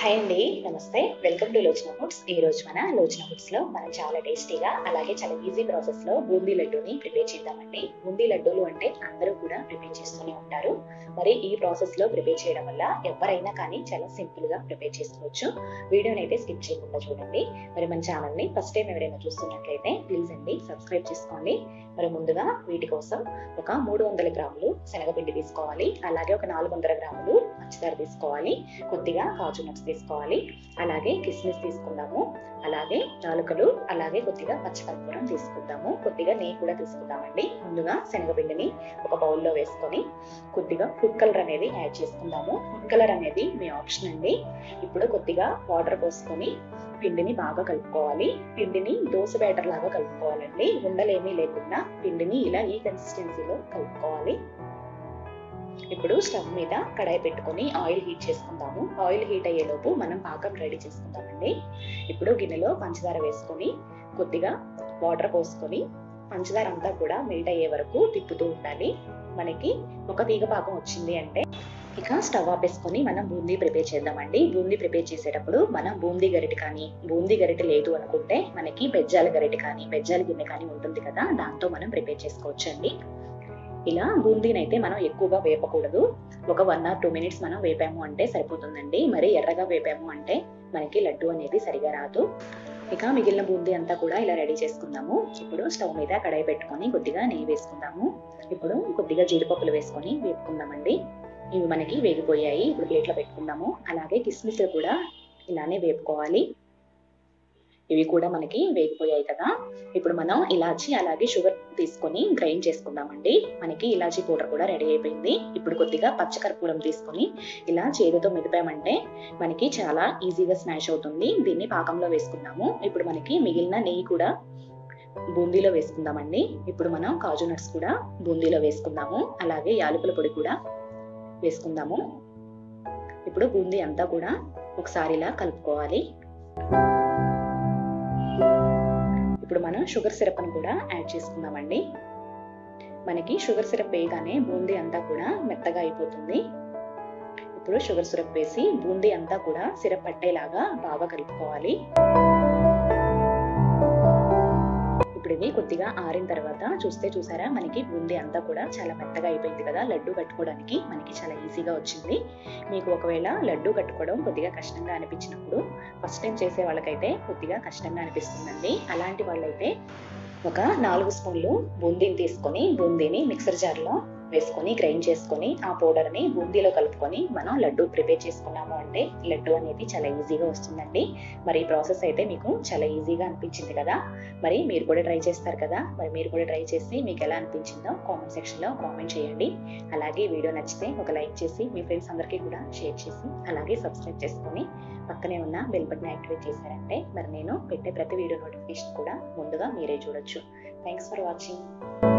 hi అండి నమస్తే welcome to లోచన foods ఈ రోజు మన లోచన ఫుడ్స్ లో మనం చాలా టేస్టీగా అలాగే చాలా ఈజీ ప్రాసెస్ లో బూందీ లడ్డూని ప్రిపేర్ చేద్దామండి బూందీ లడ్డూలు అంటే అందరూ కూడా ప్రిపేర్ చేస్తూనే ఉంటారు మరి ఈ ప్రాసెస్ లో ప్రిపేర్ చేయడం వల్ల ఎవరైనా కానీ చాలా సింపుల్ గా ప్రిపేర్ చేసుకోవచ్చు వీడియోని అయితే స్కిప్ చేయకుండా చూడండి మరి మన ఛానల్ ని ఫస్ట్ టైం ఎవరైనా చూస్తున్నట్లయితే ప్లీజ్ అండి సబ్స్క్రైబ్ చేసుకోండి మరి ముందుగా వీటి కోసం ఒక మూడు వందల గ్రాములు శనగపిండి తీసుకోవాలి అలాగే ఒక నాలుగు వందల గ్రాములు పంచదార తీసుకోవాలి కొద్దిగా కాజు నట్స్ తీసుకోవాలి అలాగే కిస్మిస్ తీసుకుందాము అలాగే యాలకులు అలాగే కొద్దిగా పచ్చికర్పూరం తీసుకుందాము కొద్దిగా నెయ్యి కూడా తీసుకుందామండి ముందుగా శనగపిండిని ఒక బౌల్లో వేసుకొని కొద్దిగా ఫుడ్ కలర్ అనేది యాడ్ చేసుకుందాము ఫుడ్ కలర్ అనేది మీ ఆప్షన్ అండి ఇప్పుడు కొద్దిగా వాటర్ పోసుకొని పిండిని బాగా కలుపుకోవాలి పిండిని దోశ బ్యాటర్ లాగా కలుపుకోవాలండి ఉండలేమీ లేకుండా పిండిని ఇలా ఈ కన్సిస్టెన్సీలో కలుపుకోవాలి ఇప్పుడు స్టవ్ మీద కడాయి పెట్టుకొని ఆయిల్ హీట్ చేసుకుందాము ఆయిల్ హీట్ అయ్యేలోపు మనం పాకం రెడీ చేసుకుందామండి ఇప్పుడు గిన్నెలో పంచదార వేసుకొని కొద్దిగా వాటర్ పోసుకొని పంచదార అంతా కూడా మెల్ట్ అయ్యే వరకు తిప్పుతూ ఉండాలి మనకి ఒక తీగ పాకం వచ్చింది అంటే ఇక స్టవ్ ఆపేసుకొని మనం బూందీ ప్రిపేర్ చేద్దామండి బూందీ ప్రిపేర్ చేసేటప్పుడు మనం బూందీ గరిటె కానీ బూందీ గరిటె లేదు అనుకుంటే మనకి బెజ్జాల గరిటె కానీ బెజ్జాల గిన్నె కానీ ఉంటుంది కదా దాంతో మనం ప్రిపేర్ చేసుకోవచ్చు అండి ఇలా బూందీని అయితే మనం ఎక్కువగా వేపకూడదు ఒక వన్ ఆర్ టూ మినిట్స్ మనం వేపాము అంటే సరిపోతుందండి మరి ఎర్రగా వేపాము అంటే మనకి లడ్డు అనేది సరిగా రాదు ఇక మిగిలిన బూందీ అంతా కూడా ఇలా రెడీ చేసుకుందాము ఇప్పుడు స్టవ్ మీద కడాయి పెట్టుకొని కొద్దిగా నెయ్యి వేసుకుందాము ఇప్పుడు కొద్దిగా జీడిపప్పులు వేసుకొని వేపుకుందామండి ఇవి మనకి వేగిపోయాయి ఇప్పుడు ప్లేట్లో పెట్టుకుందాము అలాగే కిస్మిస్ కూడా ఇలానే వేపుకోవాలి ఇవి కూడా మనకి వేగిపోయాయి కదా ఇప్పుడు మనం ఇలాచి అలాగే షుగర్ తీసుకొని గ్రైండ్ చేసుకుందామండి మనకి ఇలాచీ పౌడర్ కూడా రెడీ అయిపోయింది ఇప్పుడు కొద్దిగా పచ్చకర్పూరం తీసుకొని ఇలా చేతితో మెదిపామంటే మనకి చాలా ఈజీగా స్మాష్ అవుతుంది దీన్ని పాకంలో వేసుకుందాము ఇప్పుడు మనకి మిగిలిన నెయ్యి కూడా బూందీలో వేసుకుందామండి ఇప్పుడు మనం కాజు నట్స్ కూడా బూందీలో వేసుకుందాము అలాగే యాలకుల పొడి కూడా వేసుకుందాము ఇప్పుడు బూందీ అంతా కూడా ఒకసారి ఇలా కలుపుకోవాలి ఇప్పుడు మనం షుగర్ సిరప్ అని కూడా యాడ్ చేసుకుందామండి మనకి షుగర్ సిరప్ వేయగానే బూందీ అంతా కూడా మెత్తగా అయిపోతుంది ఇప్పుడు షుగర్ సిరప్ వేసి బూందీ అంతా కూడా సిరప్ పట్టేలాగా బాగా కలుపుకోవాలి ఇప్పుడు ఇది కొద్దిగా ఆరిన తర్వాత చూస్తే చూసారా మనకి బూందీ అంతా కూడా చాలా మెత్తగా అయిపోయింది కదా లడ్డు కట్టుకోవడానికి మనకి చాలా ఈజీగా వచ్చింది మీకు ఒకవేళ లడ్డు కట్టుకోవడం కొద్దిగా కష్టంగా అనిపించినప్పుడు ఫస్ట్ టైం చేసే వాళ్ళకైతే కొద్దిగా కష్టంగా అనిపిస్తుందండి అలాంటి వాళ్ళైతే ఒక నాలుగు స్పూన్లు బూందీని తీసుకొని బూందీని మిక్సర్ జార్లో వేసుకొని గ్రైండ్ చేసుకొని ఆ పౌడర్ని బూందీలో కలుపుకొని మనం లడ్డు ప్రిపేర్ చేసుకున్నాము అంటే లడ్డు అనేది చాలా ఈజీగా వస్తుందండి మరి ఈ ప్రాసెస్ అయితే మీకు చాలా ఈజీగా అనిపించింది కదా మరి మీరు కూడా ట్రై చేస్తారు కదా మరి మీరు కూడా ట్రై చేసి మీకు ఎలా అనిపించిందో కామెంట్ సెక్షన్లో కామెంట్ చేయండి అలాగే వీడియో నచ్చితే ఒక లైక్ చేసి మీ ఫ్రెండ్స్ అందరికీ కూడా షేర్ చేసి అలాగే సబ్స్క్రైబ్ చేసుకొని పక్కనే ఉన్న బెల్ బటన్ యాక్టివేట్ చేశారంటే మరి నేను పెట్టే ప్రతి వీడియో నోటిఫికేషన్ కూడా ముందుగా మీరే చూడొచ్చు థ్యాంక్స్ ఫర్ వాచింగ్